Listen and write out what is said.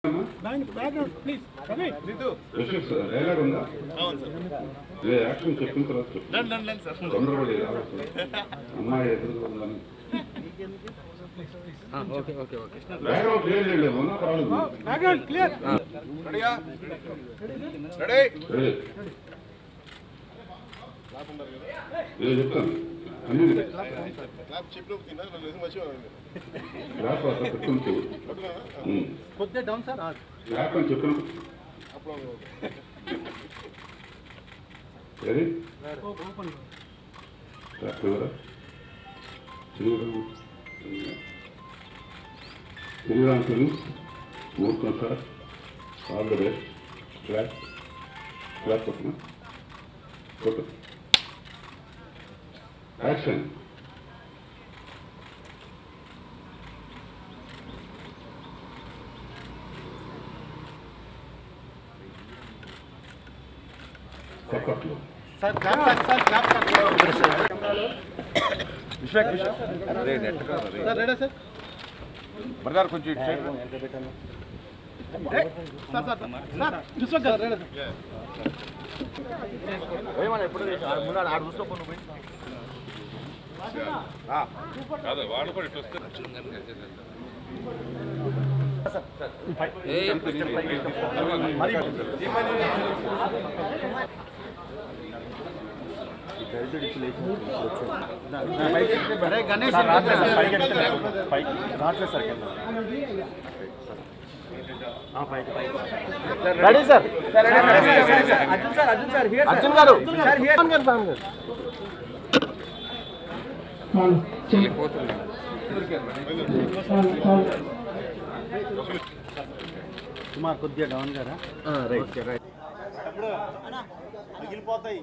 Yashas dialogue ఉందా ఏ action చెప్పిన తర్వాత చెప్పు. తొందరపడి రావచ్చు. అమ్మాయి ఎదురుగా ఉందని okay okay okay background clear చేయండి ఉన్నా పర్వాలేదు రెడీ. ఏ చెప్తాను అన్ని క్లాప్ అసలు పెట్టుకుని చెవు. ఉమ్. కొద్దిగా డౌన్ సార్ క్లాప్ అని చెప్పిన ఏది క్లాప్ ఎవరా తిరుగురా తిరుగురా ఫిలిమ్స్ మూర్ఖం sir all the best clap clap కొట్టిన కొట్టు యాక్షన్ కొట్టట్లు బ్రదర్ కొంచెం ఇటు side ready sir Arjun sir Arjun sir Arjun garu sir here garu sir Kumar కొద్దిగా డౌన్ గారా రైట్ రైట్ మిగిలిపోతాయి